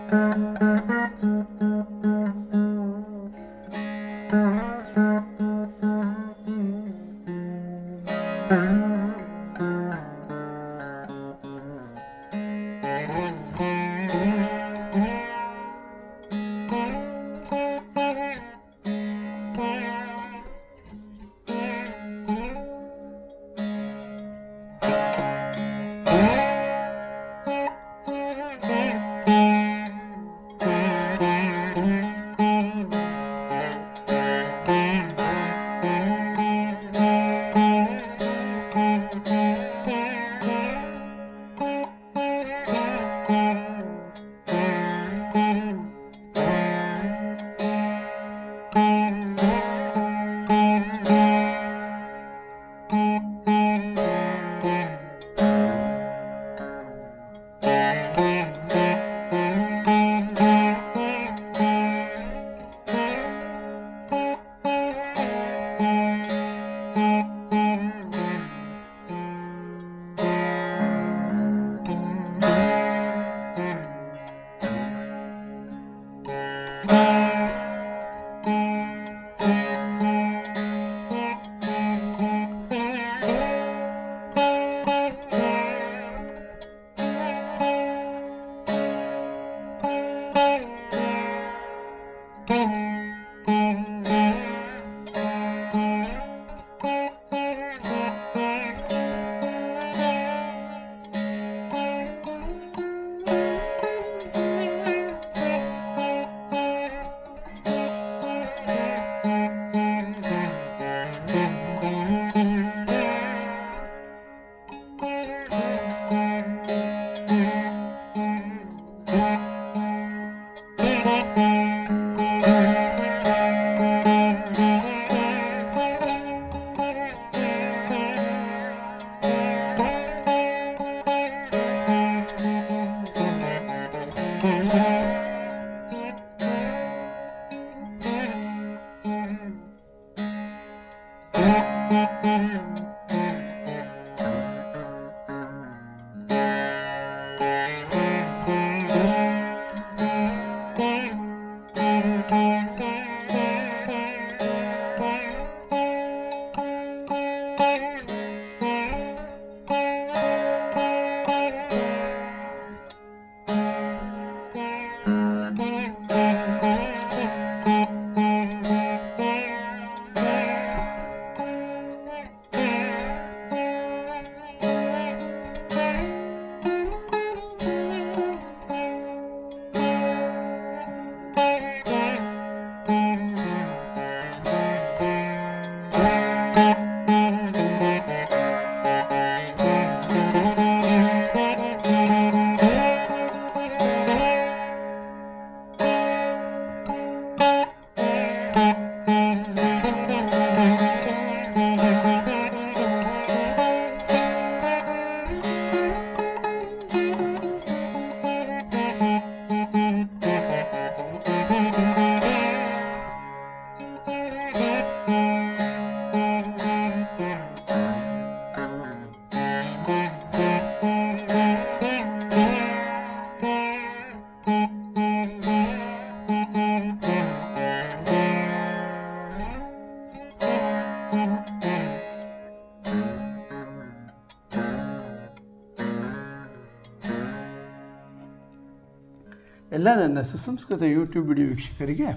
ಎಲ್ಲ ನನ್ನ ಸುಸಂಸ್ಕೃತ ಯೂಟ್ಯೂಬ್ ವಿಡಿಯೋ ವೀಕ್ಷಕರಿಗೆ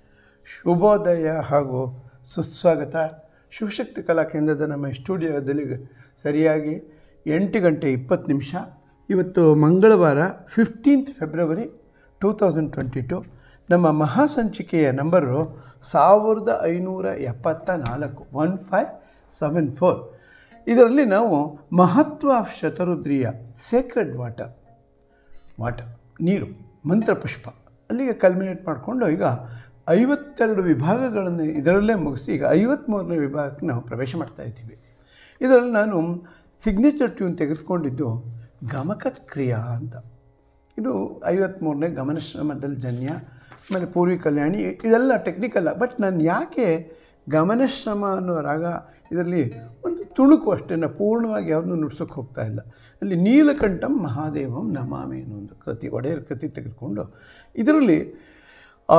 ಶುಭೋದಯ ಹಾಗೂ ಸುಸ್ವಾಗತ ಶಿವಶಕ್ತಿ ಕಲಾ ಕೇಂದ್ರದ ನಮ್ಮ ಸ್ಟುಡಿಯೋದಲ್ಲಿ ಸರಿಯಾಗಿ ಎಂಟು ಗಂಟೆ ಇಪ್ಪತ್ತು ನಿಮಿಷ ಇವತ್ತು ಮಂಗಳವಾರ fifteenth February two thousand twenty two ನಮ್ಮ ಮಹಾಸಂಚಿಕೆಯ ನಂಬರು ಸಾವಿರದ ಐನೂರ ಎಪ್ಪತ್ತ ನಾಲ್ಕು ಒನ್ ಫೈವ್ ಸೆವೆನ್ ಫೋರ್ ಇದರಲ್ಲಿ ನಾವು ಮಹತ್ವ ಆಫ್ ಶತರುದ್ರಿಯ ಸೇಕ್ರೆಡ್ ವಾಟರ್ ವಾಟರ್ ನೀರು ಮಂತ್ರಪುಷ್ಪ ಅಲ್ಲಿಗೆ ಕಲ್ಮಿನೇಟ್ ಮಾಡಿಕೊಂಡು ಈಗ ಐವತ್ತೆರಡು ವಿಭಾಗಗಳನ್ನು ಇದರಲ್ಲೇ ಮುಗಿಸಿ ಈಗ ಐವತ್ತ್ಮೂರನೇ ವಿಭಾಗಕ್ಕೆ ನಾವು ಪ್ರವೇಶ ಮಾಡ್ತಾ ಇದ್ದೀವಿ ಇದರಲ್ಲಿ ನಾನು ಸಿಗ್ನೇಚರ್ ಟ್ಯೂನ್ ತೆಗೆದುಕೊಂಡಿದ್ದು ಗಮಕ ಕ್ರಿಯಾ ಅಂತ ಇದು ಐವತ್ತ್ಮೂರನೇ ಗಮನಶ್ರಮದಲ್ಲಿ ಜನ್ಯ ಆಮೇಲೆ ಪೂರ್ವಿ ಕಲ್ಯಾಣಿ ಇದೆಲ್ಲ ಟೆಕ್ನಿಕಲ್ಲ ಬಟ್ ನಾನು ಯಾಕೆ ಗಮನಶ್ರಮ ಅನ್ನೋ ರಾಗ ಇದರಲ್ಲಿ ಒಂದು ತುಣುಕು ಅಷ್ಟೇ ಪೂರ್ಣವಾಗಿ ಯಾವುದನ್ನು ನುಡ್ಸೋಕ್ಕೆ ಹೋಗ್ತಾ ಇಲ್ಲ ಅಲ್ಲಿ ನೀಲಕಂಠಂ ಮಹಾದೇವಂ ನಮಾಮಿ ಅನ್ನೋ ಒಂದು ಕೃತಿ ಒಡೆಯರ್ ಕೃತಿ ತೆಗೆದುಕೊಂಡು ಇದರಲ್ಲಿ ಆ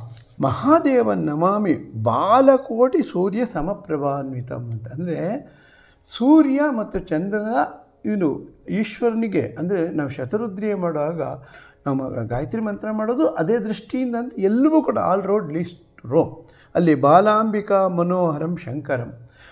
ಮಹಾದೇವ ನಮಾಮಿ ಬಾಲಕೋಟಿ ಸೂರ್ಯ ಸಮಪ್ರಭಾನ್ವಿತಂ ಅಂತ ಅಂದರೆ ಸೂರ್ಯ ಮತ್ತು ಚಂದ್ರನ ಇವನು ಈಶ್ವರನಿಗೆ ಅಂದರೆ ನಾವು ಶತರುದ್ರಿಯ ಮಾಡುವಾಗ ನಮ್ಮ ಗಾಯತ್ರಿ ಮಂತ್ರ ಮಾಡೋದು ಅದೇ ದೃಷ್ಟಿಯಿಂದ ಅಂತ ಎಲ್ಲವೂ ಕೂಡ ಆಲ್ ರೋಡ್ ಲೀಸ್ಟ್ ರೋ ಅಲ್ಲಿ ಬಾಲಾಂಬಿಕಾ ಮನೋಹರಂ ಶಂಕರಂ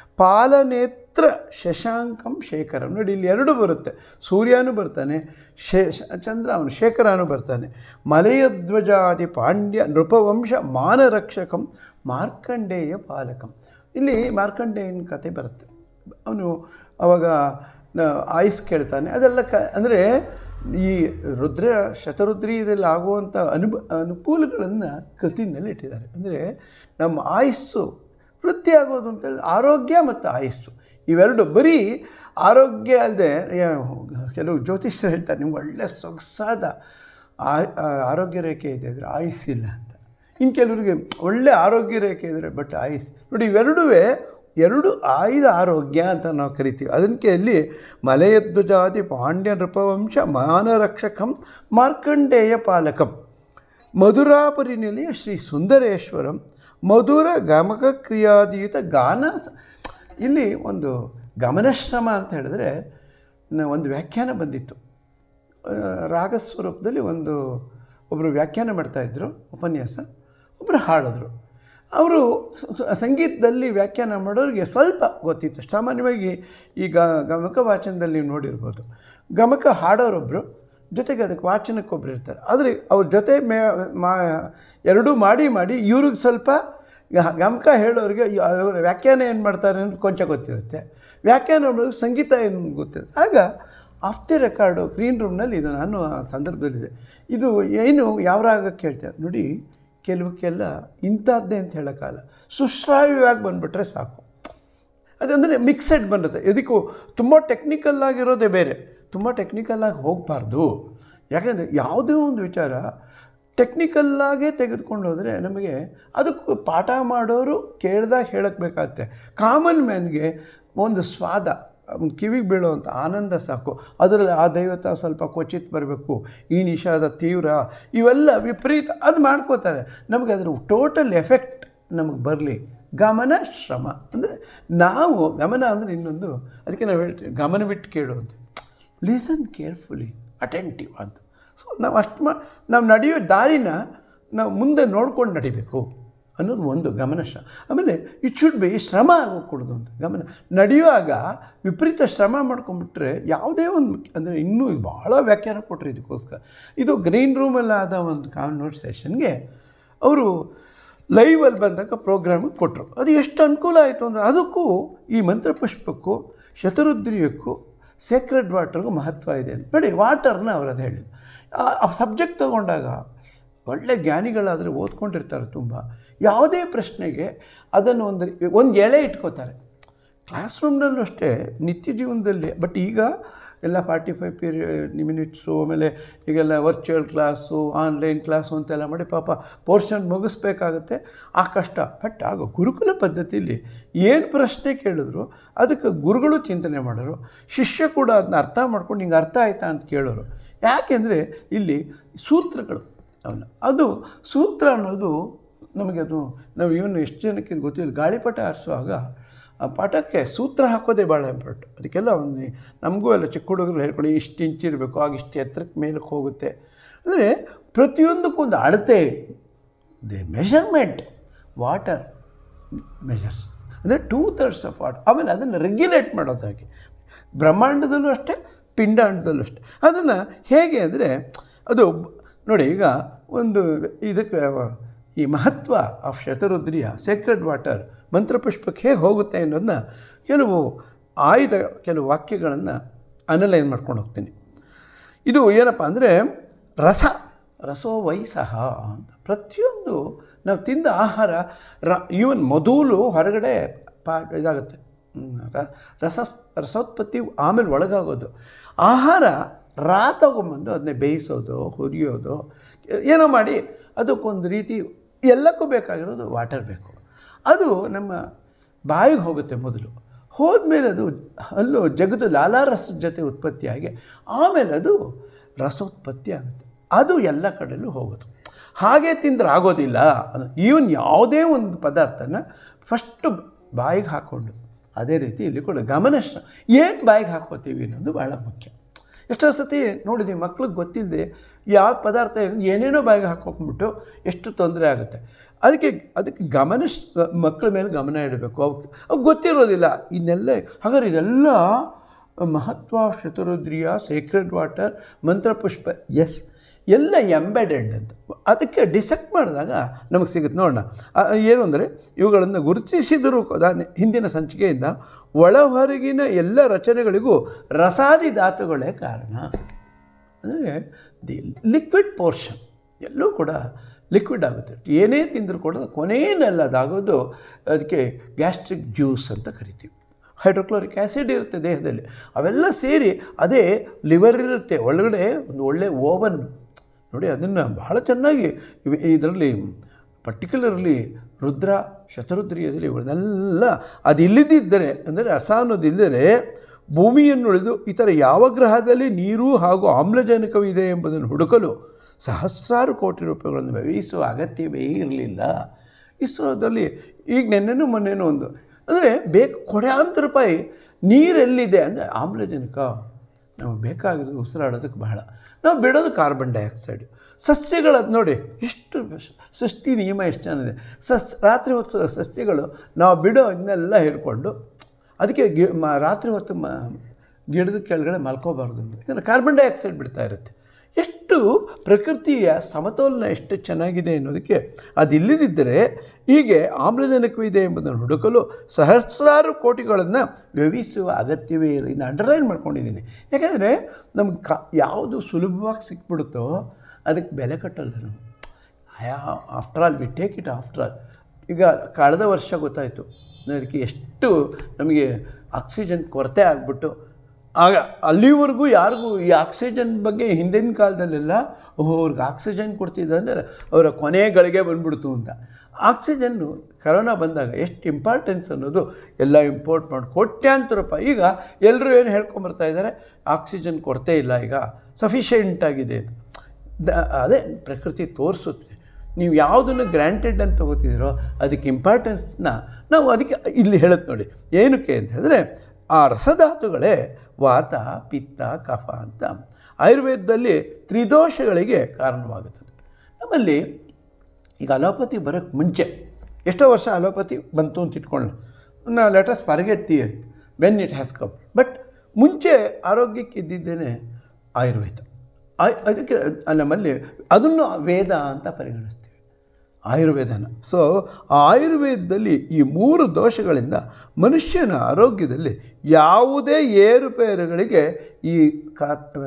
ಪಾಲನೇತ್ರ ಶಶಾಂಕಂ ಶೇಖರಂ ನೋಡಿ ಇಲ್ಲಿ ಎರಡು ಬರುತ್ತೆ ಸೂರ್ಯನೂ ಬರ್ತಾನೆ ಶೇ ಚಂದ್ರ ಅವನು ಶೇಖರನು ಬರ್ತಾನೆ ಮಲಯಧ್ವಜಾದಿ ಪಾಂಡ್ಯ ನೃಪವಂಶ ಮಾನರಕ್ಷಕಂ ಮಾರ್ಕಂಡೇಯ ಪಾಲಕಂ ಇಲ್ಲಿ ಮಾರ್ಕಂಡೇಯನ ಕತೆ ಬರುತ್ತೆ ಅವನು ಅವಾಗ ಆಯುಸ್ ಕೇಳ್ತಾನೆ ಅದೆಲ್ಲ ಕ ಅಂದರೆ ಈ ರುದ್ರ ಶತರುದ್ರೀಯದಲ್ಲಿ ಆಗುವಂಥ ಅನುಭ ಅನುಕೂಲಗಳನ್ನು ಕೃತಿನಲ್ಲಿ ಇಟ್ಟಿದ್ದಾರೆ ಅಂದರೆ ನಮ್ಮ ಆಯುಸ್ಸು ವೃದ್ಧಿ ಆಗೋದು ಅಂತೇಳಿ ಆರೋಗ್ಯ ಮತ್ತು ಆಯುಸ್ಸು ಇವೆರಡು ಬರೀ ಆರೋಗ್ಯ ಅಲ್ಲದೆ ಕೆಲವು ಜ್ಯೋತಿಷ್ಯರು ಹೇಳ್ತಾರೆ ನಿಮ್ಗೆ ಒಳ್ಳೆ ಸೊಗಸಾದ ಆ- ಆ- ಆರೋಗ್ಯ ರೇಖೆ ಇದೆ ಅಂದರೆ ಆಯುಸ್ಸಿಲ್ಲ ಅಂತ ಇನ್ನು ಕೆಲವರಿಗೆ ಒಳ್ಳೆ ಆರೋಗ್ಯ ರೇಖೆ ಇದ್ದರೆ ಬಟ್ ಆಯುಸ್ ನೋಡಿ ಇವೆರಡೂ ಎರಡು ಆಯುಧ ಆರೋಗ್ಯ ಅಂತ ನಾವು ಕರಿತೀವಿ ಅದಕ್ಕೆ ಅಲ್ಲಿ ಮಲೆಯದ್ದು ಜಾತಿ ಪಾಂಡ್ಯ ನೃಪವಂಶ ಮಾನರಕ್ಷಕಂ ಮಾರ್ಕಂಡೇಯ ಪಾಲಕಂ ಮಧುರಾಪರಿನಿಲಯ ಶ್ರೀ ಸುಂದರೇಶ್ವರಂ ಮಧುರ ಗಮಕ ಕ್ರಿಯಾದೀತ ಗಾನ ಸ- ಇಲ್ಲಿ ಒಂದು ಗಮನಶ್ರಮ ಅಂತ ಹೇಳಿದ್ರೆ ನ- ಒಂದು ವ್ಯಾಖ್ಯಾನ ಬಂದಿತ್ತು ಆ, ರಾಗಸ್ವರೂಪದಲ್ಲಿ ಒಂದು ಒಬ್ಬರು ವ್ಯಾಖ್ಯಾನ ಮಾಡ್ತಾಯಿದ್ರು ಉಪನ್ಯಾಸ ಒಬ್ಬರು ಹಾಡಿದ್ರು ಅವರು ಸ- ಸ- ಸಂಗೀತದಲ್ಲಿ ವ್ಯಾಖ್ಯಾನ ಮಾಡೋರಿಗೆ ಸ್ವಲ್ಪ ಗೊತ್ತಿತ್ತು ಸಾಮಾನ್ಯವಾಗಿ ಈಗ ಗಮಕ ವಾಚನದಲ್ಲಿ ನೀವು ನೋಡಿರ್ಬೋದು ಗಮಕ ಹಾಡೋರೊಬ್ಬರು ಜೊತೆಗೆ ಅದಕ್ಕೆ ವಾಚನಕ್ಕೊಬ್ರು ಇರ್ತಾರೆ ಆದರೆ ಅವ್ರ ಜೊತೆ ಮೇ ಮಾ ಎರಡೂ ಮಾಡಿ ಮಾಡಿ ಇವ್ರಿಗೆ ಸ್ವಲ್ಪ ಗ- ಗಮಕ ಹೇಳೋರಿಗೆ ಯ- ಅವ್ರ ವ್ಯಾಖ್ಯಾನ ಏನು ಮಾಡ್ತಾರೆ ಅಂತ ಕೊಂಚ ಗೊತ್ತಿರುತ್ತೆ ವ್ಯಾಖ್ಯಾನ ಮಾಡೋರಿಗೆ ಸಂಗೀತ ಏನು ಗೊತ್ತಿರುತ್ತೆ ಆಗ ಆಫ್ ದಿ ರೆಕಾರ್ಡು ಗ್ರೀನ್ ರೂಮ್ನಲ್ಲಿ ಇದು ನಾನು ಆ ಸಂದರ್ಭದಲ್ಲಿದೆ ಇದು ಏನು ಯಾವ ರಾಗ ಕೇಳ್ತಾರೆ ನೋಡಿ ಕೆಲವಕ್ಕೆಲ್ಲ ಇಂಥದ್ದೇ ಅಂತ ಹೇಳೋಕ್ಕಲ್ಲ ಸುಶ್ರಾವ್ಯವಾಗಿ ಬಂದುಬಿಟ್ರೆ ಸಾಕು ಅದಂದರೆ ಮಿಕ್ಸೆಡ್ ಬರುತ್ತೆ ಇದಕ್ಕೂ ತುಂಬ ಟೆಕ್ನಿಕಲ್ ಆಗಿರೋದೇ ಬೇರೆ ತುಂಬ ಟೆಕ್ನಿಕಲ್ಲಾಗಿ ಹೋಗಬಾರ್ದು ಯಾಕಂದರೆ ಯಾವುದೇ ಒಂದು ವಿಚಾರ ಟೆಕ್ನಿಕಲ್ಲಾಗೇ ತೆಗೆದುಕೊಂಡು ಹೋದರೆ ನಮಗೆ ಅದಕ್ಕೂ ಪಾಠ ಮಾಡೋರು ಕೇಳ್ದಾಗ ಹೇಳಕ್ಕೆ ಬೇಕಾಗುತ್ತೆ ಕಾಮನ್ ಮ್ಯಾನ್ಗೆ ಒಂದು ಸ್ವಾದ ಅವ್ನ್ ಕಿವಿಗೆ ಬೀಳುವಂಥ ಆನಂದ ಸಾಕು ಅದರಲ್ಲಿ ಆ ದೈವತ ಸ್ವಲ್ಪ ಕ್ವಚಿತ್ ಬರಬೇಕು ಈ ನಿಷಾದ ತೀವ್ರ ಇವೆಲ್ಲ ವಿಪರೀತ ಅದು ಮಾಡ್ಕೋತಾರೆ ನಮಗೆ ಅದರ ಟೋಟಲ್ ಎಫೆಕ್ಟ್ ನಮಗೆ ಬರಲಿ ಗಮನ ಶ್ರಮ ಅಂದರೆ ನಾವು ಗಮನ ಅಂದರೆ ಇನ್ನೊಂದು ಅದಕ್ಕೆ ನಾವು ಹೇಳ್ತೀವಿ ಗಮನವಿಟ್ಟು ಕೇಳು ಅಂತ ಲಿಸನ್ ಕೇರ್ಫುಲಿ ಅಟೆಂಟಿವ್ ಅಂತ ಸೊ ನಾವು ಅಷ್ಟು ಮಾ ನಾವು ನಡೆಯೋ ದಾರಿನ ನಾವು ಮುಂದೆ ನೋಡ್ಕೊಂಡು ನಡಿಬೇಕು ಅನ್ನೋದು ಒಂದು ಗಮನ ಶ್ರಮ ಆಮೇಲೆ ಇಟ್ ಶುಡ್ ಬಿ ಶ್ರಮ ಆಗೋಗ್ಕೊಡೋದು ಅಂತ ಗಮನ ನಡೆಯುವಾಗ ವಿಪರೀತ ಶ್ರಮ ಮಾಡ್ಕೊಂಬಿಟ್ರೆ ಯಾವುದೇ ಒಂದು ಅಂದರೆ ಇನ್ನೂ ಭಾಳ ವ್ಯಾಖ್ಯಾನ ಕೊಟ್ಟರು ಇದಕ್ಕೋಸ್ಕರ ಇದು ಗ್ರೀನ್ ರೂಮಲ್ಲಿ ಆದ ಒಂದು ಕಾನ್ವರ್ಸೇಷನ್ಗೆ ಅವರು ಲೈವಲ್ಲಿ ಬಂದಾಗ ಪ್ರೋಗ್ರಾಮಿಗೆ ಕೊಟ್ಟರು ಅದು ಎಷ್ಟು ಅನುಕೂಲ ಆಯಿತು ಅಂದರೆ ಅದಕ್ಕೂ ಈ ಮಂತ್ರಪುಷ್ಪಕ್ಕೂ ಶತರುದ್ರಿಯಕ್ಕೂ ಸೇಕ್ರೆಡ್ ವಾಟರ್ಗೂ ಮಹತ್ವ ಇದೆ ಅಂತ ನೋಡಿ ವಾಟರ್ನ ಅವ್ರು ಅದು ಹೇಳಿದ್ರು ಆ ಸಬ್ಜೆಕ್ಟ್ ತೊಗೊಂಡಾಗ ಒಳ್ಳೆ ಜ್ಞಾನಿಗಳಾದರೆ ಓದ್ಕೊಂಡಿರ್ತಾರೆ ತುಂಬ ಯಾವುದೇ ಪ್ರಶ್ನೆಗೆ ಅದನ್ನು ಒಂದು ಒಂದು ಎಳೆ ಇಟ್ಕೋತಾರೆ ಕ್ಲಾಸ್ ರೂಮ್ನಲ್ಲೂ ಅಷ್ಟೇ ನಿತ್ಯ ಜೀವನದಲ್ಲಿ ಬಟ್ ಈಗ ಎಲ್ಲ ಫಾರ್ಟಿ ಫೈವ್ ಪೀರಿಯಡ್ ಮಿನಿಟ್ಸು ಆಮೇಲೆ ಈಗೆಲ್ಲ ವರ್ಚುವಲ್ ಕ್ಲಾಸು ಆನ್ಲೈನ್ ಕ್ಲಾಸು ಅಂತೆಲ್ಲ ಮಾಡಿ ಪಾಪ ಪೋರ್ಷನ್ ಮುಗಿಸ್ಬೇಕಾಗತ್ತೆ ಆ ಕಷ್ಟ ಬಟ್ ಆಗ ಗುರುಕುಲ ಪದ್ಧತಿಯಲ್ಲಿ ಏನು ಪ್ರಶ್ನೆ ಕೇಳಿದ್ರು ಅದಕ್ಕೆ ಗುರುಗಳು ಚಿಂತನೆ ಮಾಡೋರು ಶಿಷ್ಯ ಕೂಡ ಅದನ್ನ ಅರ್ಥ ಮಾಡ್ಕೊಂಡು ಹಿಂಗೆ ಅರ್ಥ ಆಯ್ತಾ ಅಂತ ಕೇಳೋರು ಯಾಕೆಂದರೆ ಇಲ್ಲಿ ಸೂತ್ರಗಳು ಅವನ್ನ ಅದು ಸೂತ್ರ ಅನ್ನೋದು ನಮಗೆ ಅದು ನಾವು ಇವನು ಎಷ್ಟು ಜನಕ್ಕೆ ಇದು ಗೊತ್ತಿಲ್ಲ ಗಾಳಿಪಟ ಆರಿಸುವಾಗ ಆ ಪಟಕ್ಕೆ ಸೂತ್ರ ಹಾಕೋದೇ ಭಾಳ ಇಂಪಾರ್ಟ್ ಅದಕ್ಕೆಲ್ಲ ಒಂದು ನಮಗೂ ಎಲ್ಲ ಚಿಕ್ಕ ಹುಡುಗರು ಹೇಳ್ಕೊಂಡು ಇಷ್ಟು ಇಂಚ್ ಇರಬೇಕು ಆಗ ಇಷ್ಟು ಎತ್ತರಕ್ಕೆ ಮೇಲಕ್ಕೆ ಹೋಗುತ್ತೆ ಅಂದರೆ ಪ್ರತಿಯೊಂದಕ್ಕೂ ಒಂದು ಅಳತೆ ದ ಮೆಷರ್ಮೆಂಟ್ ವಾಟರ್ ಮೆಷರ್ಸ್ ಅಂದರೆ ಟೂ ಥರ್ಡ್ಸ್ ಆಫ್ ವಾಟರ್ ಆಮೇಲೆ ಅದನ್ನು ರೆಗ್ಯುಲೇಟ್ ಮಾಡೋದಾಗಿ ಬ್ರಹ್ಮಾಂಡದಲ್ಲೂ ಅಷ್ಟೇ ಪಿಂಡಾಂಡದಲ್ಲೂ ಅಷ್ಟೇ ಅದನ್ನು ಹೇಗೆ ಅಂದರೆ ಅದು ನೋಡಿ ಈಗ ಒಂದು ಇದಕ್ಕೆ ಈ ಮಹತ್ವ ಆಫ್ ಶತರುದ್ರಿಯ ಸೇಕ್ರೆಡ್ ವಾಟರ್ ಮಂತ್ರಪುಷ್ಪಕ್ಕೆ ಹೇಗೆ ಹೋಗುತ್ತೆ ಅನ್ನೋದನ್ನ ಕೆಲವು ಆಯ್ದ ಕೆಲವು ವಾಕ್ಯಗಳನ್ನು ಅನಲೈನ್ ಮಾಡ್ಕೊಂಡು ಹೋಗ್ತೀನಿ ಇದು ಏನಪ್ಪ ಅಂದರೆ ರಸ ರಸೋ ವೈಸಹ ಅಂತ ಪ್ರತಿಯೊಂದು ನಾವು ತಿಂದ ಆಹಾರ ರ ಈವನ್ ಮೊದಲು ಹೊರಗಡೆ ಪಾ ಇದಾಗುತ್ತೆ ಹ್ಮ್, ರ- ರಸ ರಸೋತ್ಪತ್ತಿ ಆಮೇಲೆ ಒಳಗಾಗೋದು ಆಹಾರ ರಾ ತಗೊಂಬಂದು ಅದನ್ನೇ ಬೇಯಿಸೋದು ಹುರಿಯೋದು ಏನೋ ಮಾಡಿ ಅದಕ್ಕೊಂದು ರೀತಿ ಎಲ್ಲಕ್ಕೂ ಬೇಕಾಗಿರೋದು ವಾಟರ್ ಬೇಕು ಅದು ನಮ್ಮ ಬಾಯಿಗೆ ಹೋಗುತ್ತೆ ಮೊದಲು ಹೋದ್ಮೇಲೆ ಅದು ಹಲ್ಲು ಜಗದು ಲಾಲಾರಸದ ಜೊತೆ ಉತ್ಪತ್ತಿಯಾಗಿ ಆಮೇಲೆ ಅದು ರಸೋತ್ಪತ್ತಿ ಆಗುತ್ತೆ ಅದು ಎಲ್ಲ ಕಡೆಯಲ್ಲೂ ಹೋಗೋದು ಹಾಗೆ ತಿಂದ್ರೆ ಆಗೋದಿಲ್ಲ ಈವನ್ ಯಾವುದೇ ಒಂದು ಪದಾರ್ಥನ ಫಸ್ಟು ಬಾಯಿಗೆ ಹಾಕ್ಕೊಂಡು ಅದೇ ರೀತಿ ಇಲ್ಲಿ ಕೂಡ ಗಮನ ಏನು ಬಾಯಿಗೆ ಹಾಕ್ಕೋತೀವಿ ಅನ್ನೋದು ಭಾಳ ಮುಖ್ಯ ಎಷ್ಟೋ ಸತಿ ನೋಡಿದ್ದೀವಿ ಮಕ್ಳಿಗೆ ಗೊತ್ತಿಲ್ಲದೆ ಯಾವ ಪದಾರ್ಥ ಏನೇನೋ ಬಾಯಿಗೆ ಹಾಕೊಂಡ್ಬಿಟ್ಟು ಎಷ್ಟು ತೊಂದರೆ ಆಗುತ್ತೆ ಅದಕ್ಕೆ ಅದಕ್ಕೆ ಗಮನ ಮಕ್ಕಳ ಮೇಲೆ ಗಮನ ಇಡಬೇಕು ಅವಕ್ಕೆ ಅವ್ಕೆ ಗೊತ್ತಿರೋದಿಲ್ಲ ಇನ್ನೆಲ್ಲ ಹಾಗಾದ್ರೆ ಇದೆಲ್ಲ ಮಹತ್ವ ಶತರುದ್ರಿಯ ಸೇಕ್ರೆಡ್ ವಾಟರ್ ಮಂತ್ರಪುಷ್ಪ ಎಸ್ ಎಲ್ಲ ಎಂಬೆಡೆಡ್ ಅಂತ ಅದಕ್ಕೆ ಡಿಸೆಕ್ಟ್ ಮಾಡಿದಾಗ ನಮಗೆ ಸಿಗುತ್ತೆ ನೋಡೋಣ ಆ, ಏನು ಅಂದರೆ ಇವುಗಳನ್ನು ಗುರುತಿಸಿದರೂ ಕೂಡ ಹಿಂದಿನ ಸಂಚಿಕೆಯಿಂದ ಒಳ ಹೊರಗಿನ ಎಲ್ಲ ರಚನೆಗಳಿಗೂ ರಸಾದಿ ಧಾತುಗಳೇ ಕಾರಣ ಅಂದರೆ ದಿ ಲಿಕ್ವಿಡ್ ಪೋರ್ಷನ್ ಎಲ್ಲೂ ಕೂಡ ಲಿಕ್ವಿಡ್ ಆಗುತ್ತೆ ಏನೇ ತಿಂದರೂ ಕೂಡ ಕೊನೆಯಲ್ಲಿ ಅದಾಗೋದು ಅದಕ್ಕೆ ಗ್ಯಾಸ್ಟ್ರಿಕ್ ಜ್ಯೂಸ್ ಅಂತ ಕರಿತೀವಿ ಹೈಡ್ರೋಕ್ಲೋರಿಕ್ ಆ್ಯಸಿಡ್ ಇರುತ್ತೆ ದೇಹದಲ್ಲಿ ಅವೆಲ್ಲ ಸೇರಿ ಅದೇ ಲಿವರ್ ಇರುತ್ತೆ ಒಳಗಡೆ ಒಂದು ಒಳ್ಳೆ ಓವನ್ ನೋಡಿ ಅದನ್ನು ಬಹಳ ಚೆನ್ನಾಗಿ ಇದರಲ್ಲಿ ಪರ್ಟಿಕ್ಯುಲರ್ಲಿ ರುದ್ರ ಶತರುದ್ರಿಯದಲ್ಲಿ ಇವನ್ನೆಲ್ಲ ಅದು ಇಲ್ಲದಿದ್ದರೆ ಅಂದರೆ ರಸ ಅನ್ನೋದಿದ್ದರೆ ಭೂಮಿಯನ್ನುಳಿದು ಇತರ ಯಾವ ಗ್ರಹದಲ್ಲಿ ನೀರು ಹಾಗೂ ಆಮ್ಲಜನಕವಿದೆ ಎಂಬುದನ್ನು ಹುಡುಕಲು ಸಹಸ್ರಾರು ಕೋಟಿ ರೂಪಾಯಿಗಳನ್ನು ವ್ಯಯಿಸುವ ಅಗತ್ಯವೇ ಇರಲಿಲ್ಲ ಇಸ್ರೋದಲ್ಲಿ ಈಗ ನೆನ್ನೆನೂ ಮೊನ್ನೆನೂ ಒಂದು ಅಂದರೆ ಬೇಕು ಕೊಡ್ಯಾಂತರ ರೂಪಾಯಿ ನೀರೆಲ್ಲಿದೆ ಅಂದರೆ ಆಮ್ಲಜನಕ ನಮಗೆ ಬೇಕಾಗಿರೋದು ಉಸಿರಾಡೋದಕ್ಕೆ ಬಹಳ ನಾವು ಬಿಡೋದು ಕಾರ್ಬನ್ ಡೈಆಕ್ಸೈಡ್ ಸಸ್ಯಗಳದ್ದು ನೋಡಿ ಎಷ್ಟು ಶ- ಸೃಷ್ಟಿ ನಿಯಮ ಎಷ್ಟು ಚೆನ್ನಾಗಿದೆ ಸಸ್ ರಾತ್ರಿ ಹೊತ್ತು ಸಸ್ಯಗಳು ನಾವು ಬಿಡೋ ಇದನ್ನೆಲ್ಲ ಹಿಡ್ಕೊಂಡು ಅದಕ್ಕೆ ಗಿ ಮ ರಾತ್ರಿ ಹೊತ್ತು ಮ ಗಿಡದ ಕೆಳಗಡೆ ಮಲ್ಕೋಬಾರ್ದು ಯಾಕಂದರೆ ಕಾರ್ಬನ್ ಡೈಆಕ್ಸೈಡ್ ಬಿಡ್ತಾ ಇರುತ್ತೆ ಎಷ್ಟು ಪ್ರಕೃತಿಯ ಸಮತೋಲನ ಎಷ್ಟು ಚೆನ್ನಾಗಿದೆ ಅನ್ನೋದಕ್ಕೆ ಅದಿಲ್ಲದಿದ್ದರೆ ಹೀಗೆ ಆಮ್ಲಜನಕವಿದೆ ಎಂಬುದನ್ನು ಹುಡುಕಲು ಸಹಸ್ರಾರು ಕೋಟಿಗಳನ್ನು ವ್ಯಯಿಸುವ ಅಗತ್ಯವೇ ಇಲ್ಲ ಇನ್ನು ಅಂಡರ್ಲೈನ್ ಮಾಡ್ಕೊಂಡಿದ್ದೀನಿ ಯಾಕಂದರೆ ನಮ್ಗೆ ಕ ಯಾವುದು ಸುಲಭವಾಗಿ ಸಿಕ್ಬಿಡುತ್ತೋ ಅದಕ್ಕೆ ಬೆಲೆ ಕಟ್ಟಲ್ಲ ನಾವು ಆಯಾ after all we take it after all ಈಗ ಕಳೆದ ವರ್ಷ ಗೊತ್ತಾಯಿತು ಅದಕ್ಕೆ ಎಷ್ಟು ನಮಗೆ ಆಕ್ಸಿಜನ್ ಕೊರತೆ ಆಗಿಬಿಟ್ಟು ಆಗ ಅಲ್ಲಿವರೆಗೂ ಯಾರಿಗೂ ಈ ಆಕ್ಸಿಜನ್ ಬಗ್ಗೆ ಹಿಂದಿನ ಕಾಲದಲ್ಲೆಲ್ಲ ಓಹೋ ಅವ್ರಿಗೆ ಆಕ್ಸಿಜನ್ ಕೊಡ್ತಿದ್ದ ಅಂದರೆ ಅವರ ಕೊನೆ ಗಳಿಗೆ ಬಂದ್ಬಿಡ್ತು ಅಂತ ಆಕ್ಸಿಜನ್ನು ಕರೋನಾ ಬಂದಾಗ ಎಷ್ಟು ಇಂಪಾರ್ಟೆನ್ಸ್ ಅನ್ನೋದು ಎಲ್ಲ ಇಂಪೋರ್ಟ್ ಮಾಡಿ ಕೋಟ್ಯಾಂತರ ರೂಪಾಯಿ ಈಗ ಎಲ್ಲರೂ ಏನು ಹೇಳ್ಕೊಂಬರ್ತಾ ಇದ್ದಾರೆ ಆಕ್ಸಿಜನ್ ಕೊರತೆ ಇಲ್ಲ ಈಗ ಸಫಿಷಿಯೆಂಟ್ ಆಗಿದೆ ಅಂತ ದ- ಅದೇ ಪ್ರಕೃತಿ ತೋರಿಸುತ್ತೆ ನೀವು ಯಾವುದನ್ನು ಗ್ರ್ಯಾಂಟೆಡ್ ಅಂತ ತಗೋತಿದ್ದೀರೋ ಅದಕ್ಕೆ ಇಂಪಾರ್ಟೆನ್ಸ್ನ ನಾವು ಅದಕ್ಕೆ ಇಲ್ಲಿ ಹೇಳುತ್ತೆ ನೋಡಿ ಏನಕ್ಕೆ ಅಂತ ಹೇಳಿದ್ರೆ ಆ ರಸಧಾತುಗಳೇ ವಾತ ಪಿತ್ತ ಕಫ ಅಂತ ಆಯುರ್ವೇದದಲ್ಲಿ ತ್ರಿದೋಷಗಳಿಗೆ ಕಾರಣವಾಗುತ್ತದೆ ನಮ್ಮಲ್ಲಿ ಈಗ ಅಲೋಪತಿ ಬರೋಕ್ಕೆ ಮುಂಚೆ ಎಷ್ಟೋ ವರ್ಷ ಅಲೋಪತಿ ಬಂತು ಅಂತ ಇಟ್ಕೊಳ್ಳೋಣ ನಾ let's forget the when it has come but ಮುಂಚೆ ಆರೋಗ್ಯಕ್ಕೆ ಇದ್ದಿದ್ದೇನೆ ಆಯುರ್ವೇದ ಆಯ್ ಅದಕ್ಕೆ ನಮ್ಮಲ್ಲಿ ಅದನ್ನು ವೇದ ಅಂತ ಪರಿಗಣಿಸ್ತೀವಿ ಆಯುರ್ವೇದನ ಸೊ ಆ ಆಯುರ್ವೇದದಲ್ಲಿ ಈ ಮೂರು ದೋಷಗಳಿಂದ ಮನುಷ್ಯನ ಆರೋಗ್ಯದಲ್ಲಿ ಯಾವುದೇ ಏರುಪೇರುಗಳಿಗೆ ಈ ಕ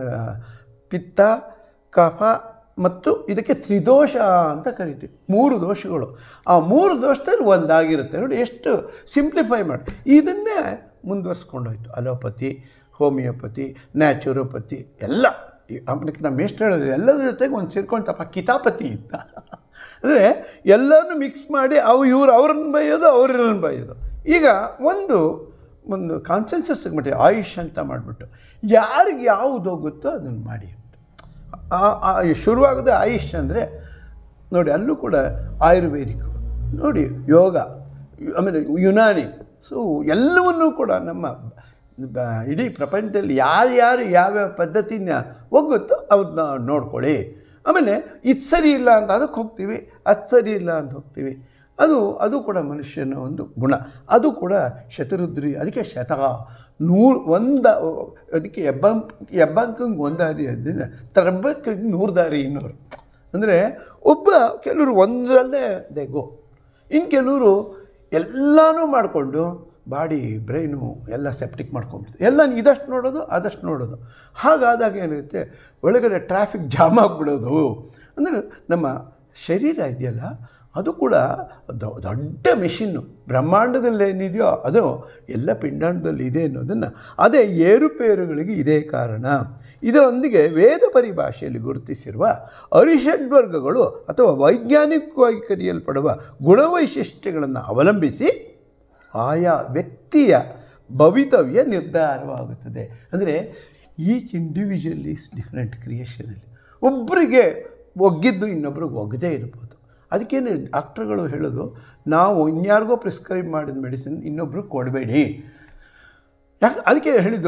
ಪಿತ್ತ ಕಫ ಮತ್ತು ಇದಕ್ಕೆ ತ್ರಿದೋಷ ಅಂತ ಕರಿತೀವಿ ಮೂರು ದೋಷಗಳು ಆ ಮೂರು ದೋಷದಲ್ಲಿ ಒಂದಾಗಿರುತ್ತೆ ನೋಡಿ ಎಷ್ಟು ಸಿಂಪ್ಲಿಫೈ ಮಾಡಿ ಇದನ್ನೇ ಮುಂದುವರ್ಸ್ಕೊಂಡೋಯ್ತು ಅಲೋಪತಿ ಹೋಮಿಯೋಪತಿ ನ್ಯಾಚುರೋಪತಿ ಎಲ್ಲ ಈ ಆಮೇಲೆ ನಮ್ಮ ಎಷ್ಟು ಹೇಳೋದು ಎಲ್ಲದ್ರ ಜೊತೆಗೆ ಒಂದು ಸೇರ್ಕೊಳ್ತಪ್ಪ ಕಿತಾಪತಿ ಅಂತ ಅಂದರೆ ಎಲ್ಲನೂ ಮಿಕ್ಸ್ ಮಾಡಿ ಅವು ಇವ್ರು ಅವ್ರನ್ನ ಬೈಯೋದು ಅವ್ರನ್ನ ಬೈಯೋದು ಈಗ ಒಂದು ಒಂದು ಕಾನ್ಸೆನ್ಸಸ್ ಮಟ್ಟ ಆಯುಷ್ ಅಂತ ಮಾಡಿಬಿಟ್ಟು ಯಾರಿಗೆ ಯಾವುದು ಹೋಗುತ್ತೋ ಅದನ್ನು ಮಾಡಿ ಅಂತ ಆ- ಆ ಶುರುವಾಗೋದು ಆಯುಷ್ ಅಂದರೆ ನೋಡಿ ಅಲ್ಲೂ ಕೂಡ ಆಯುರ್ವೇದಿಕ್ ನೋಡಿ ಯೋಗ ಆಮೇಲೆ ಯುನಾನಿ ಸೊ ಎಲ್ಲವನ್ನೂ ಕೂಡ ನಮ್ಮ ಬ- ಇಡೀ ಪ್ರಪಂಚದಲ್ಲಿ ಯಾರ್ಯಾರು ಯಾವ್ಯಾವ ಪದ್ಧತಿನ ಹೋಗುತ್ತೋ ಅದನ್ನ ನೋಡ್ಕೊಳ್ಳಿ ಆಮೇಲೆ ಇದು ಸರಿ ಇಲ್ಲ ಅಂತ ಅದಕ್ಕೆ ಹೋಗ್ತೀವಿ ಅದು ಸರಿ ಇಲ್ಲ ಅಂತ ಹೋಗ್ತೀವಿ ಅದು ಅದು ಕೂಡ ಮನುಷ್ಯನ ಒಂದು ಗುಣ ಅದು ಕೂಡ ಶತರುದ್ರಿ ಅದಕ್ಕೆ ಶತ ನೂರು ಒಂದು ಅದಕ್ಕೆ ಎಬ್ಬಂಕ್ ಎಬ್ಬಂಕಂಗೆ ಒಂದು ದಾರಿ ಅದನ್ನ ತರಬಕ್ಕಂಗೆ ನೂರು ದಾರಿ ಇನ್ನೂರು ಅಂದರೆ ಒಬ್ಬ ಕೆಲವರು ಒಂದರಲ್ಲೇ ದೇ ಗೋ ಇನ್ನು ಕೆಲವರು ಎಲ್ಲನೂ ಮಾಡಿಕೊಂಡು ಬಾಡಿ ಬ್ರೈನು ಎಲ್ಲ ಸೆಪ್ಟಿಕ್ ಮಾಡ್ಕೊಂಬಿಡ್ತಾರೆ ಎಲ್ಲ ಇದಷ್ಟು ನೋಡೋದು ಅದಷ್ಟು ನೋಡೋದು ಹಾಗಾದಾಗ ಏನಾಗುತ್ತೆ ಒಳಗಡೆ ಟ್ರಾಫಿಕ್ ಜಾಮ್ ಆಗಿಬಿಡೋದು ಅಂದರೆ ನಮ್ಮ ಶರೀರ ಇದೆಯಲ್ಲ ಅದು ಕೂಡ ದೊ- ದೊಡ್ಡ ಮೆಷಿನ್ನು ಬ್ರಹ್ಮಾಂಡದಲ್ಲಿ ಏನಿದೆಯೋ ಅದು ಎಲ್ಲ ಪಿಂಡಾಂಡದಲ್ಲಿ ಇದೆ ಅನ್ನೋದನ್ನು ಅದೇ ಏರುಪೇರುಗಳಿಗೆ ಇದೇ ಕಾರಣ ಇದರೊಂದಿಗೆ ವೇದ ಪರಿಭಾಷೆಯಲ್ಲಿ ಗುರುತಿಸಿರುವ ಅರಿಷಡ್ವರ್ಗಗಳು ಅಥವಾ ವೈಜ್ಞಾನಿಕವಾಗಿ ಕರೆಯಲ್ಪಡುವ ಗುಣವೈಶಿಷ್ಟ್ಯಗಳನ್ನು ಅವಲಂಬಿಸಿ ಆಯಾ ವ್ಯಕ್ತಿಯ ಭವಿತವ್ಯ ನಿರ್ಧಾರವಾಗುತ್ತದೆ ಅಂದರೆ ಈಚ್ ಇಂಡಿವಿಜುವಲ್ ಈಸ್ ಡಿಫ್ರೆಂಟ್ ಕ್ರಿಯೇಷನಲ್ಲಿ ಒಬ್ಬರಿಗೆ ಒಗ್ಗಿದ್ದು ಇನ್ನೊಬ್ರಿಗೆ ಒಗ್ಗದೇ ಇರ್ಬೋದು ಅದಕ್ಕೇನೆ ಡಾಕ್ಟ್ರುಗಳು ಹೇಳೋದು ನಾವು ಇನ್ಯಾರಿಗೋ ಪ್ರಿಸ್ಕ್ರೈಬ್ ಮಾಡಿದ ಮೆಡಿಸಿನ್ ಇನ್ನೊಬ್ರಿಗೆ ಕೊಡಬೇಡಿ ಯಾಕೆ ಅದಕ್ಕೆ ಹೇಳಿದ್ದು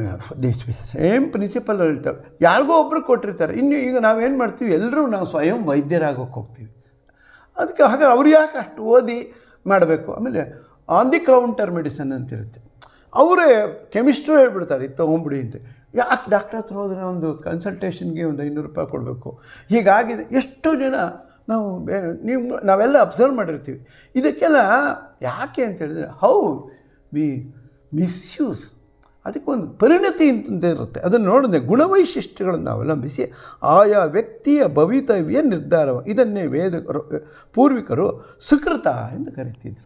ಸೇಮ್ ಪ್ರಿನ್ಸಿಪಲ್ ಹೇಳ್ತಾರೆ ಯಾರಿಗೋ ಒಬ್ರು ಕೊಟ್ಟಿರ್ತಾರೆ ಇನ್ನು ಈಗ ನಾವೇನು ಮಾಡ್ತೀವಿ ಎಲ್ಲರೂ ನಾವು ಸ್ವಯಂ ವೈದ್ಯರಾಗೋಕ್ಕೆ ಹೋಗ್ತೀವಿ ಅದಕ್ಕೆ ಹಾಗೆ ಅವ್ರು ಯಾಕೆ ಅಷ್ಟು ಓದಿ ಮಾಡಬೇಕು ಆಮೇಲೆ ಆನ್ ದಿ ಕೌಂಟರ್ ಮೆಡಿಸನ್ ಅಂತಿರುತ್ತೆ ಅವರೇ ಕೆಮಿಸ್ಟ್ರು ಹೇಳ್ಬಿಡ್ತಾರೆ ಇದು ತೊಗೊಂಬಿಡಿ ಅಂತ ಯಾಕೆ ಡಾಕ್ಟರ್ ಹತ್ರ ಹೋದರೆ ಒಂದು ಕನ್ಸಲ್ಟೇಷನ್ಗೆ ಒಂದು ಐನೂರು ರೂಪಾಯಿ ಕೊಡಬೇಕು ಹೀಗಾಗಿದೆ ಎಷ್ಟೋ ಜನ ನಾವು ಬೇ ನೀವು ನಾವೆಲ್ಲ ಅಬ್ಸರ್ವ್ ಮಾಡಿರ್ತೀವಿ ಇದಕ್ಕೆಲ್ಲ ಯಾಕೆ ಅಂತ ಹೇಳಿದ್ರೆ ಹೌ ವಿ ಮಿಸ್ಯೂಸ್ ಅದಕ್ಕೊಂದು ಪರಿಣತಿ ಅಂತ ಇರುತ್ತೆ ಅದನ್ನು ನೋಡಿದ್ರೆ ಗುಣವೈಶಿಷ್ಟ್ಯಗಳನ್ನು ಅವಲಂಬಿಸಿ ಆಯಾ ವ್ಯಕ್ತಿಯ ಭವಿತವ್ಯ ನಿರ್ಧಾರ ಇದನ್ನೇ ವೇದ ಪೂರ್ವಿಕರು ಸುಕೃತ ಎಂದು ಕರೀತಿದ್ರು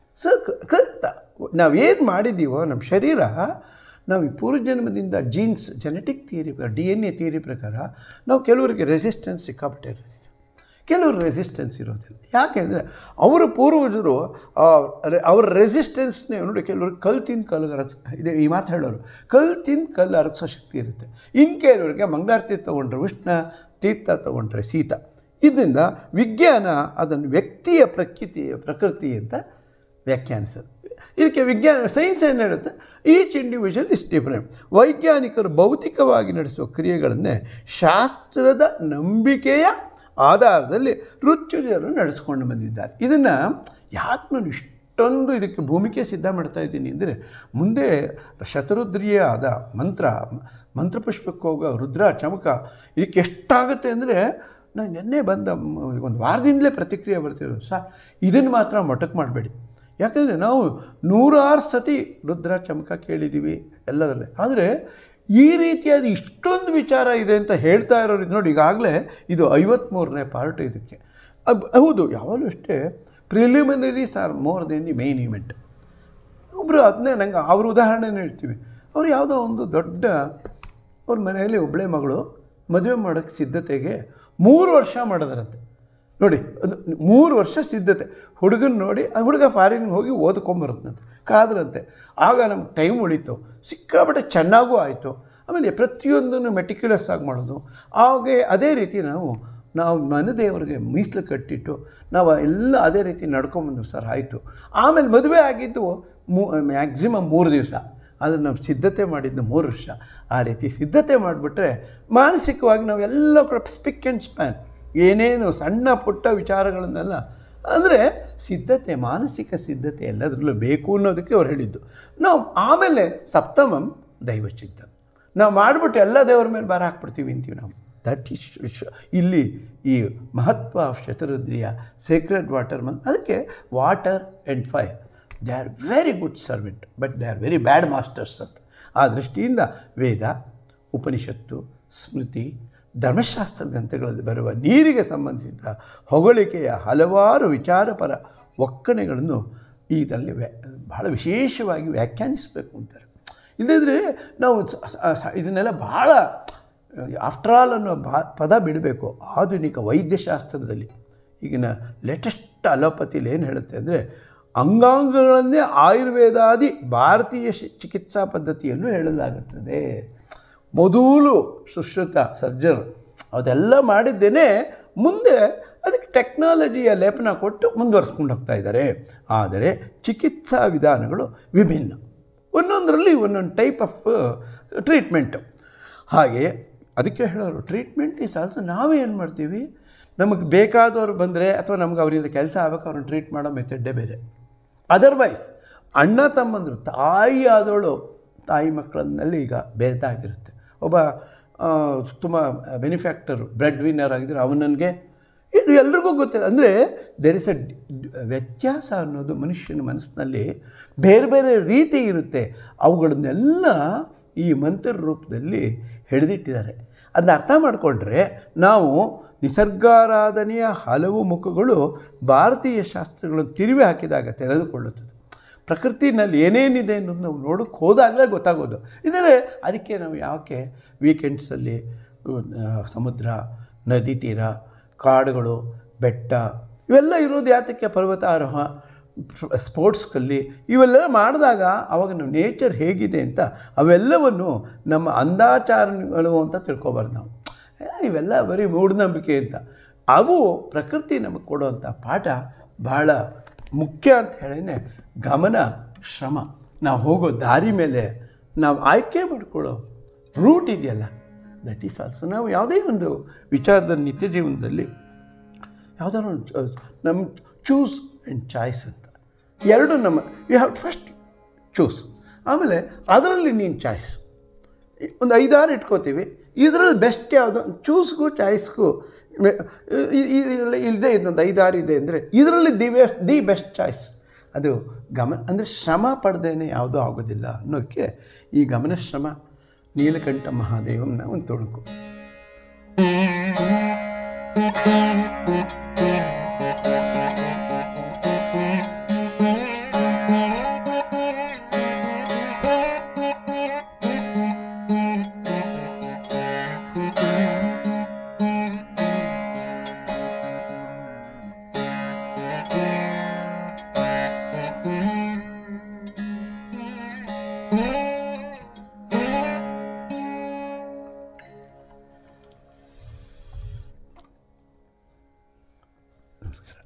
ಸುಕೃತ ನಾವೇನು ಮಾಡಿದ್ದೀವೋ ನಮ್ಮ ಶರೀರ ನಾವು ಈ ಪೂರ್ವಜನ್ಮದಿಂದ genes genetic theory D N A theory ಪ್ರಕಾರ ನಾವು ಕೆಲವರಿಗೆ ರೆಸಿಸ್ಟೆನ್ಸ್ ಸಿಕ್ಕಾಪಟ್ಟೆ ಇರುತ್ತೆ ಕೆಲವರು ರೆಸಿಸ್ಟೆನ್ಸ್ ಇರೋದಿಲ್ಲ ಯಾಕೆಂದರೆ ಅವರ ಪೂರ್ವಜರು ಆ, ರೆ- ಅವರ ರೆಸಿಸ್ಟೆನ್ಸ್ನೇ ನೋಡಿ ಕೆಲವರು ಕಲ್ಲು ತಿಂದು ಕಲ್ಲು ಅರಗ್ಸ್ ಇದೆ ಈ ಮಾತು ಹೇಳೋರು ಕಲ್ಲು ತಿಂದು ಕಲ್ಲು ಅರಗಿಸೋ ಶಕ್ತಿ ಇರುತ್ತೆ ಇನ್ನು ಕೆಲವರಿಗೆ ಮಂಗಳಾರತಿ ತೊಗೊಂಡ್ರೆ ಉಷ್ಣ ತೀರ್ಥ ತೊಗೊಂಡ್ರೆ ಶೀತ ಇದರಿಂದ ವಿಜ್ಞಾನ ಅದನ್ನು ವ್ಯಕ್ತಿಯ ಪ್ರಕೃತಿ ಪ್ರಕೃತಿ ಅಂತ ವ್ಯಾಖ್ಯಾನಿಸೋದು ಇದಕ್ಕೆ ವಿಜ್ಞಾನ ಸೈನ್ಸ್ ಏನು ಹೇಳುತ್ತೆ ಈಚ್ ಇಂಡಿವಿಜುವಲ್ ಇಸ್ ಡಿಫರೆಂಟ್ ವೈಜ್ಞಾನಿಕರು ಭೌತಿಕವಾಗಿ ನಡೆಸುವ ಕ್ರಿಯೆಗಳನ್ನೇ ಶಾಸ್ತ್ರದ ನಂಬಿಕೆಯ ಆಧಾರದಲ್ಲಿ ರುಚುಜರು ನಡೆಸ್ಕೊಂಡು ಬಂದಿದ್ದಾರೆ ಇದನ್ನು ಯಾಕೆ ನಾನು ಇಷ್ಟೊಂದು ಇದಕ್ಕೆ ಭೂಮಿಕೆ ಸಿದ್ಧ ಮಾಡ್ತಾ ಇದ್ದೀನಿ ಅಂದರೆ ಮುಂದೆ ಶತರುದ್ರಿಯ ಆದ ಮಂತ್ರ ಮಂತ್ರಪುಷ್ಪಕ್ಕೆ ಹೋಗೋ ರುದ್ರ ಚಮಕ ಇದಕ್ಕೆ ಎಷ್ಟಾಗುತ್ತೆ ಅಂದರೆ ನಾನು ನಿನ್ನೆ ಬಂದ ಮ- ಒಂದು ವಾರದಿಂದಲೇ ಪ್ರತಿಕ್ರಿಯೆ ಬರ್ತಿರೋದು ಸರ್ ಇದನ್ನು ಮಾತ್ರ ಮೊಟಕು ಮಾಡಬೇಡಿ ಯಾಕಂದರೆ ನಾವು ನೂರಾರು ಸತಿ ರುದ್ರ ಚಮಕ ಕೇಳಿದ್ದೀವಿ ಎಲ್ಲದರಲ್ಲೇ ಆದರೆ ಈ ರೀತಿಯಾದ ಇಷ್ಟೊಂದು ವಿಚಾರ ಇದೆ ಅಂತ ಹೇಳ್ತಾ ಇರೋರಿಗೆ ನೋಡಿ ಈಗಾಗಲೇ ಇದು ಐವತ್ತ್ಮೂರನೇ ಪಾರ್ಟ್ ಇದಕ್ಕೆ ಅಬ್ ಹೌದು ಯಾವಾಗಲೂ ಅಷ್ಟೇ preliminaries are more than the main event ಒಬ್ಬರು ಅದನ್ನೇ ನಂಗೆ ಅವ್ರ ಉದಾಹರಣೆನೇ ಹೇಳ್ತೀವಿ ಅವ್ರು ಯಾವುದೋ ಒಂದು ದೊಡ್ಡ ಅವ್ರ ಮನೆಯಲ್ಲಿ ಒಬ್ಬಳೆ ಮಗಳು ಮದುವೆ ಮಾಡೋಕ್ಕೆ ಸಿದ್ಧತೆಗೆ ಮೂರು ವರ್ಷ ಮಾಡಿದ್ರಂತೆ ನೋಡಿ ಅದು ಮೂರು ವರ್ಷ ಸಿದ್ಧತೆ ಹುಡುಗನ ನೋಡಿ ಆ ಹುಡುಗ ಫಾರಿನ್ಗೆ ಹೋಗಿ ಓದ್ಕೊಂಬರುತ್ತಂತೆ ಕಾದ್ರಂತೆ ಆಗ ನಮ್ಗೆ ಟೈಮ್ ಉಳೀತು ಸಿಕ್ಕಾಪಟ್ಟೆ ಚೆನ್ನಾಗೂ ಆಯಿತು ಆಮೇಲೆ ಪ್ರತಿಯೊಂದನ್ನು ಮೆಟಿಕ್ಯುಲಸ್ ಆಗಿ ಮಾಡೋದು ಹಾಗೆ ಅದೇ ರೀತಿ ನಾವು ನಾವು ಮನದೇವರಿಗೆ ಮೀಸಲು ಕಟ್ಟಿಟ್ಟು ನಾವು ಎಲ್ಲ ಅದೇ ರೀತಿ ನಡ್ಕೊಂಬಂದು ಸರ್ ಆಯಿತು ಆಮೇಲೆ ಮದುವೆ ಆಗಿದ್ದು ಮೂ ಮ್ಯಾಕ್ಸಿಮಮ್ ಮೂರು ದಿವಸ ಆದರೆ ನಾವು ಸಿದ್ಧತೆ ಮಾಡಿದ್ದು ಮೂರು ವರ್ಷ ಆ ರೀತಿ ಸಿದ್ಧತೆ ಮಾಡಿಬಿಟ್ರೆ ಮಾನಸಿಕವಾಗಿ ನಾವೆಲ್ಲ ಕೂಡ ಸ್ಪಿಕ್ ಆ್ಯಂಡ್ ಸ್ಪ್ಯಾನ್ ಏನೇನು ಸಣ್ಣ ಪುಟ್ಟ ವಿಚಾರಗಳನ್ನೆಲ್ಲ ಅಂದರೆ ಸಿದ್ಧತೆ ಮಾನಸಿಕ ಸಿದ್ಧತೆ ಎಲ್ಲದರಲ್ಲೂ ಬೇಕು ಅನ್ನೋದಕ್ಕೆ ಅವ್ರು ಹೇಳಿದ್ದು ನಾವು ಆಮೇಲೆ ಸಪ್ತಮಂ ದೈವಚಿಂತನೆ ನಾವು ಮಾಡಿಬಿಟ್ಟು ಎಲ್ಲ ದೇವರ ಮೇಲೆ ಭಾರ ಹಾಕ್ಬಿಡ್ತೀವಿ ಅಂತೀವಿ ನಾವು ದಟ್ ಇಸ್ ಇಲ್ಲಿ ಈ ಮಹತ್ವ ಆಫ್ ಶತರುದ್ರಿಯ ಸೇಕ್ರೆಡ್ ವಾಟರ್ ಮನ್ ಅದಕ್ಕೆ water and fire they are very good servant but they are very bad masters ಅಂತ ಆ ದೃಷ್ಟಿಯಿಂದ ವೇದ ಉಪನಿಷತ್ತು ಸ್ಮೃತಿ ಧರ್ಮಶಾಸ್ತ್ರ ಗ್ರಂಥಗಳಲ್ಲಿ ಬರುವ ನೀರಿಗೆ ಸಂಬಂಧಿಸಿದ ಹೊಗಳಿಕೆಯ ಹಲವಾರು ವಿಚಾರಪರ ಒಕ್ಕಣೆಗಳನ್ನು ಇದರಲ್ಲಿ ವ್ಯಾ ಬಹಳ ವಿಶೇಷವಾಗಿ ವ್ಯಾಖ್ಯಾನಿಸಬೇಕು ಅಂತಾರೆ ಇಲ್ಲದಿದ್ದರೆ ನಾವು ಸ- ಸ- ಸ- ಇದನ್ನೆಲ್ಲ ಭಾಳ ಆಫ್ಟರ್ ಆಲ್ ಅನ್ನೋ ಬಾ ಪದ ಬಿಡಬೇಕು ಆಧುನಿಕ ವೈದ್ಯಶಾಸ್ತ್ರದಲ್ಲಿ ಈಗಿನ ಲೇಟೆಸ್ಟ್ ಅಲೋಪತಿಲಿ ಏನು ಹೇಳುತ್ತೆ ಅಂದರೆ ಅಂಗಾಂಗಗಳನ್ನೇ ಆಯುರ್ವೇದಾದಿ ಭಾರತೀಯ ಶಿ- ಚಿಕಿತ್ಸಾ ಪದ್ಧತಿಯಲ್ಲೂ ಹೇಳಲಾಗುತ್ತದೆ ಮೊದಲು ಸುಶ್ರುತ ಸರ್ಜನ್ ಅದೆಲ್ಲ ಮಾಡಿದ್ದೇನೆ ಮುಂದೆ ಅದಕ್ಕೆ ಟೆಕ್ನಾಲಜಿಯ ಲೇಪನ ಕೊಟ್ಟು ಮುಂದುವರ್ಸ್ಕೊಂಡು ಹೋಗ್ತಾ ಇದ್ದಾರೆ ಆದರೆ ಚಿಕಿತ್ಸಾ ವಿಧಾನಗಳು ವಿಭಿನ್ನ ಒಂದೊಂದರಲ್ಲಿ ಒಂದೊಂದು ಟೈಪ್ ಆಫ್ ಟ್ರೀಟ್ಮೆಂಟು ಹಾಗೆ ಅದಕ್ಕೆ ಹೇಳೋರು ಟ್ರೀಟ್ಮೆಂಟ್ ಈಸ್ ಆಲ್ಸೋ ನಾವೇ ಏನು ಮಾಡ್ತೀವಿ ನಮಗೆ ಬೇಕಾದವರು ಬಂದರೆ ಅಥವಾ ನಮ್ಗೆ ಅವರಿಂದ ಕೆಲಸ ಆಗಬೇಕು ಅವ್ರನ್ನ ಟ್ರೀಟ್ ಮಾಡೋ ಮೆಥಡ್ಡೇ ಬೇರೆ ಅದರ್ವೈಸ್ ಅಣ್ಣ ತಮ್ಮಂದರು ತಾಯಿ ಆದವಳು ತಾಯಿ ಮಕ್ಕಳನ್ನಲ್ಲಿ ಈಗ ಬೇರೆದಾಗಿರುತ್ತೆ ಒಬ್ಬ ತುಂಬ ಬೆನಿಫ್ಯಾಕ್ಟರು ಬ್ರೆಡ್ ವಿನ್ನರ್ ಆಗಿದ್ದರೆ ಅವನು ನನಗೆ ಇದು ಎಲ್ರಿಗೂ ಗೊತ್ತಿಲ್ಲ ಅಂದರೆ ದೇರ್ ಇಸ್ ಅ ವ್ಯತ್ಯಾಸ ಅನ್ನೋದು ಮನುಷ್ಯನ ಮನಸ್ಸಿನಲ್ಲಿ ಬೇರೆ ಬೇರೆ ರೀತಿ ಇರುತ್ತೆ ಅವುಗಳನ್ನೆಲ್ಲ ಈ ಮಂತ್ರ ರೂಪದಲ್ಲಿ ಹಿಡಿದಿಟ್ಟಿದ್ದಾರೆ ಅದನ್ನ ಅರ್ಥ ಮಾಡಿಕೊಂಡ್ರೆ ನಾವು ನಿಸರ್ಗಾರಾಧನೆಯ ಹಲವು ಮುಖಗಳು ಭಾರತೀಯ ಶಾಸ್ತ್ರಗಳನ್ನು ತಿರುವಿ ಹಾಕಿದಾಗ ತೆರೆದುಕೊಳ್ಳುತ್ತದೆ ಪ್ರಕೃತಿನಲ್ಲಿ ಏನೇನಿದೆ ಅನ್ನೋದು ನಾವು ನೋಡೋಕ್ಕೆ ಹೋದಾಗಲೇ ಗೊತ್ತಾಗೋದು ಇದರ ಅದಕ್ಕೆ ನಾವು ಯಾಕೆ ವೀಕೆಂಡ್ಸಲ್ಲಿ ಸಮುದ್ರ ನದಿ ತೀರ ಕಾಡುಗಳು ಬೆಟ್ಟ ಇವೆಲ್ಲ ಇರೋದು ಯಾತಕ್ಕೆ ಪರ್ವತಾರೋಹ ಸ್ಪೋರ್ಟ್ಸ್ಗಳಲ್ಲಿ ಇವೆಲ್ಲ ಮಾಡಿದಾಗ ಅವಾಗ ನಾವು ನೇಚರ್ ಹೇಗಿದೆ ಅಂತ ಅವೆಲ್ಲವನ್ನು ನಮ್ಮ ಅಂದಾಚಾರಗಳು ಅಂತ ತಿಳ್ಕೊಬಾರ್ದು ನಾವು ಏ, ಇವೆಲ್ಲ ಬರೀ ಮೂಢನಂಬಿಕೆ ಅಂತ ಅವು ಪ್ರಕೃತಿ ನಮಗೆ ಕೊಡುವಂಥ ಪಾಠ ಬಹಳ ಮುಖ್ಯ ಅಂತ ಹೇಳಿನೇ ಗಮನ ಶ್ರಮ ನಾವು ಹೋಗೋ ದಾರಿ ಮೇಲೆ ನಾವು ಆಯ್ಕೆ ಮಾಡ್ಕೊಳ್ಳೋ ರೂಟ್ ಇದೆಯಲ್ಲ ದಟ್ ಈಸ್ ಆಲ್ಸೋ ನಾವು ಯಾವುದೇ ಒಂದು ವಿಚಾರದಲ್ಲಿ ನಿತ್ಯ ಜೀವನದಲ್ಲಿ ಯಾವುದಾದ್ರು ಒಂದು ಚ- ನಮ್ಮ ಚೂಸ್ ಆ್ಯಂಡ್ ಚಾಯ್ಸ್ ಅಂತ ಎರಡು ನಮ್ಮ ಯು ಹ್ಯಾವ್ ಫಸ್ಟ್ ಚೂಸ್ ಆಮೇಲೆ ಅದರಲ್ಲಿ ನೀನು ಚಾಯ್ಸ್ ಒಂದು ಐದಾರು ಇಟ್ಕೋತೀವಿ ಇದರಲ್ಲಿ ಬೆಸ್ಟ್ ಯಾವುದು ಚೂಸ್ಗೂ ಚಾಯ್ಸ್ಗೂ ಇಲ್ಲದೆ ಇನ್ನೊಂದು ಐದಾರು ಇದೆ ಅಂದರೆ ಇದರಲ್ಲಿ the best the best choice ಅದು ಗಮನ ಅಂದರೆ ಶ್ರಮ ಪಡೆದೇನೆ ಯಾವುದೂ ಆಗೋದಿಲ್ಲ ಅನ್ನೋಕ್ಕೆ ಈ ಗಮನ ಶ್ರಮ ನೀಲಕಂಠ ಮಹಾದೇವನ ಒಂದು ತುಣುಕು ನಮಸ್ಕಾರ